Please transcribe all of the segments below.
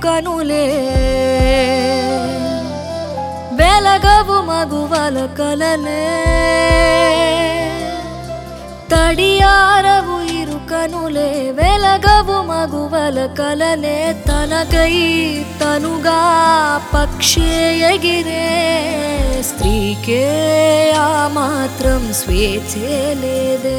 కనులే వెలగవు మగువల కలలే తడియారవు ఇరు కనులే వెలగవు మగువల కలలే తనకై తనుగా పక్షే ఎగిరే స్త్రీకే ఆ మాత్రం స్వేచ్ఛే లేదే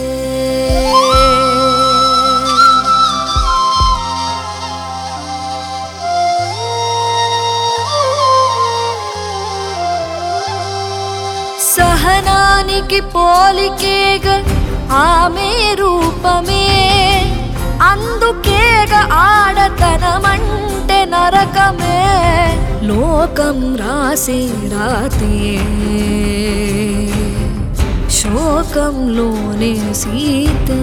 సహనానికి పోలికేగ ఆమె రూపమే అందుకేగ ఆడతనమంటే నరకమే లోకం రాసే రాతే శోకంలోనే సీతే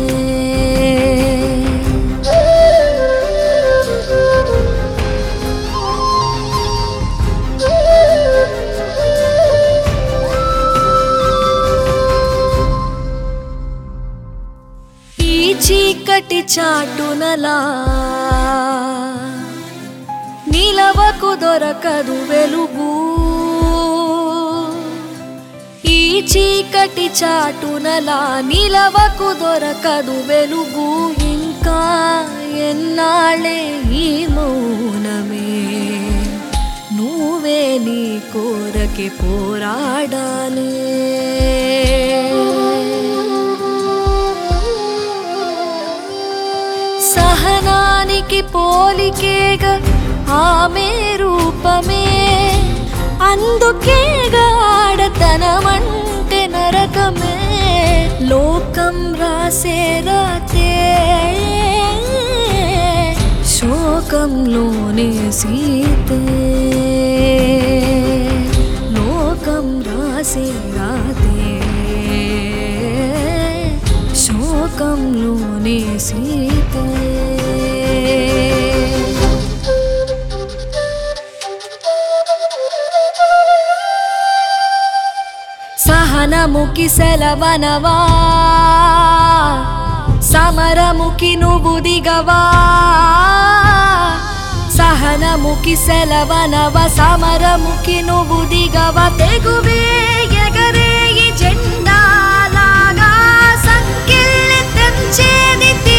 ఈ చీకటి చాటునలా నిలవకు దొరకదు వెలుగు ఈ చీకటి చాటునలా నిలవకు దొరకదు వెలుగు ఇంకా ఎన్నాళ్ళే ఈ మౌనమే నువ్వే నీ కోరకే పోరాడాలే సహనానికి పోలికేగ ఆమె రూపమే అందుకేగా ఆడతనమంటే నరకమే లోకం రాసే రాతే శోకంలోనే సీతే లోకం రాసే రాతే శోకంలోనే సీతే సహనముకి సెలవనవా సమరముకి నువ్వు దిగవా సహనముకి సెలవనవ సమరముకి నువ్వు దిగవ తెగువే ఎగరే ఈ జెండాలాగా సంకెళ్ళి తెంచేది